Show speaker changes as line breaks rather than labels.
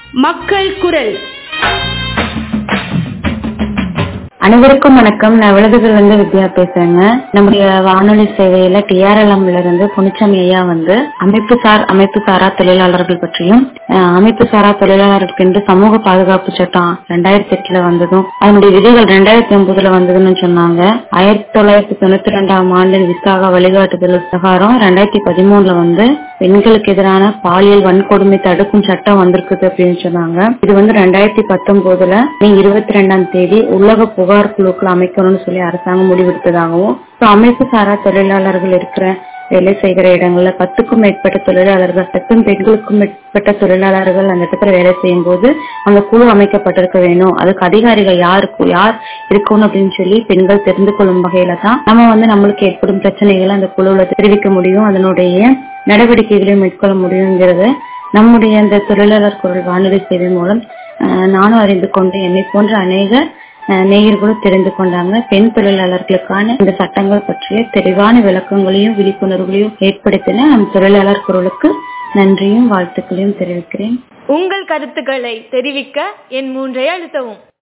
மக்கள் குரல்
அனைவருக்கும் வணக்கம் நான் விழுதுகள் இருந்து வித்யா பேசுறேங்க நம்முடைய வானொலி சேவையில டிஆர்எல்எம்ல இருந்து புனிச்சம் ஐயா வந்து அமைப்பு சார் அமைப்பு சாரா தொழிலாளர்கள் பற்றியும் அஹ், அமைப்பு சாரா தொழிலாளர்களுக்கு என்று சமூக பாதுகாப்பு சட்டம் ரெண்டாயிரத்தி எட்டுல வந்ததும் அதனுடைய விதிகள் ரெண்டாயிரத்தி ஒன்பதுல வந்ததுன்னு சொன்னாங்க ஆயிரத்தி தொள்ளாயிரத்தி தொண்ணூத்தி ரெண்டாம் ஆண்டு விசாக வழிகாட்டுதல் பிரகாரம் ரெண்டாயிரத்தி பதிமூணுல வந்து பெண்களுக்கு எதிரான பாலியல் வன்கொடுமை தடுக்கும் சட்டம் வந்திருக்குது அப்படின்னு சொன்னாங்க இது வந்து ரெண்டாயிரத்தி பத்தொன்பதுல மே இருபத்தி ரெண்டாம் தேதி உலக புகார் குழுக்கள் அமைக்கணும்னு சொல்லி அரசாங்கம் முடிவெடுத்ததாகவும் இப்ப அமைப்பு சாரா தொழிலாளர்கள் இருக்கிற வேலை செய்கிற இடங்கள்ல பத்துக்கும் மேற்பட்ட தொழிலாளர்கள் பத்தும் பெண்களுக்கும் மேற்பட்ட தொழிலாளர்கள் அந்த இடத்துல வேலை செய்யும் போது அந்த குழு அமைக்கப்பட்டிருக்க வேணும் அதுக்கு அதிகாரிகள் யாருக்கு யார் இருக்கணும் அப்படின்னு சொல்லி பெண்கள் தெரிந்து கொள்ளும் வகையில தான் நம்ம வந்து நம்மளுக்கு ஏற்படும் பிரச்சனைகளை அந்த குழுவுல தெரிவிக்க முடியும் அதனுடைய நடவடிக்கைகளை மேற்கொள்ள முடியுங்கிறத நம்முடைய இந்த தொழிலாளர் குரல் வானொலி சேவை மூலம் அஹ், நானும் அறிந்து கொண்டு என்னை போன்ற அநேக அஹ், நேயர்களும் தெரிந்து கொண்டாங்க பெண் தொழிலாளர்களுக்கான இந்த சட்டங்கள் பற்றிய தெளிவான விளக்கங்களையும் விழிப்புணர்வுகளையும் ஏற்படுத்தின நம் தொழிலாளர் குரலுக்கு நன்றியும் வாழ்த்துக்களையும் தெரிவிக்கிறேன்
உங்கள் கருத்துக்களை தெரிவிக்க என் மூன்றை அழுத்தவும்